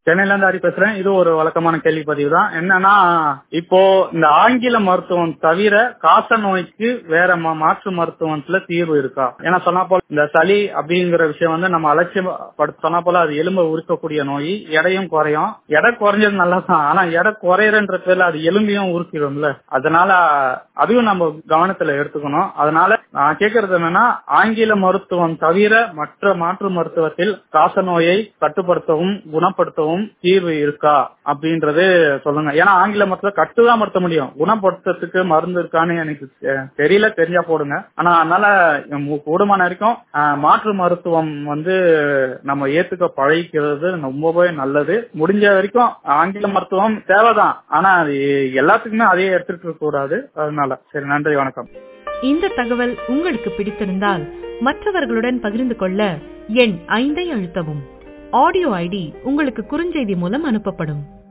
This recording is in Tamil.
சென்னையில இருந்து ஹரி பேசுறேன் இது ஒரு வழக்கமான கேள்வி பதிவு தான் என்னன்னா இப்போ இந்த ஆங்கில மருத்துவம் தவிர காச நோய்க்கு வேற மா- மாற்று மருத்துவத்துல தீர்வு இருக்கா ஏன்னா சொன்னா போல இந்த சளி அப்படிங்கிற விஷயம் வந்து நம்ம அலட்சியப்படுத்த சொன்னா போல அது எலும்பை உருக்கக்கூடிய நோய் எடையும் குறையும் எடை குறைஞ்சது நல்லா தான் ஆனா எடை குறையறன்ற பேர்ல அது எலும்பையும் உருக்கிடும்ல அதனால அதையும் நம்ம கவனத்துல எடுத்துக்கணும் அதனால நான் கேக்குறது என்னன்னா ஆங்கில மருத்துவம் தவிர மற்ற மாற்று மருத்துவத்தில் காச நோயை கட்டுப்படுத்தவும் குணப்படுத்தவும் தீர்வு இருக்கா அப்படின்றது சொல்லுங்க ஏன்னா ஆங்கில மருத்துவம் கட்டுதான் மருத்த முடியும் குணப்படுத்துறதுக்கு மருந்து இருக்கான்னு எனக்கு தெ- தெரியல தெரிஞ்சா போடுங்க ஆனா அதனால மு- கூடுமான வரைக்கும் ஆஹ், மாற்று மருத்துவம் வந்து நம்ம ஏத்துக்க பழகிக்கிறது ரொம்பவே நல்லது முடிஞ்ச வரைக்கும் ஆங்கில மருத்துவம் தேவைதான் ஆனா அது எல்லாத்துக்குமே அதே எடுத்துட்டு இருக்க கூடாது அதனால சரி நன்றி வணக்கம் இந்த தகவல் உங்களுக்கு பிடித்திருந்தால் மற்றவர்களுடன் பகிர்ந்து கொள்ள எண் ஐந்தை அழுத்தவும் ஆடியோ ஐடி உங்களுக்கு குறுஞ்செய்தி மூலம் அனுப்பப்படும்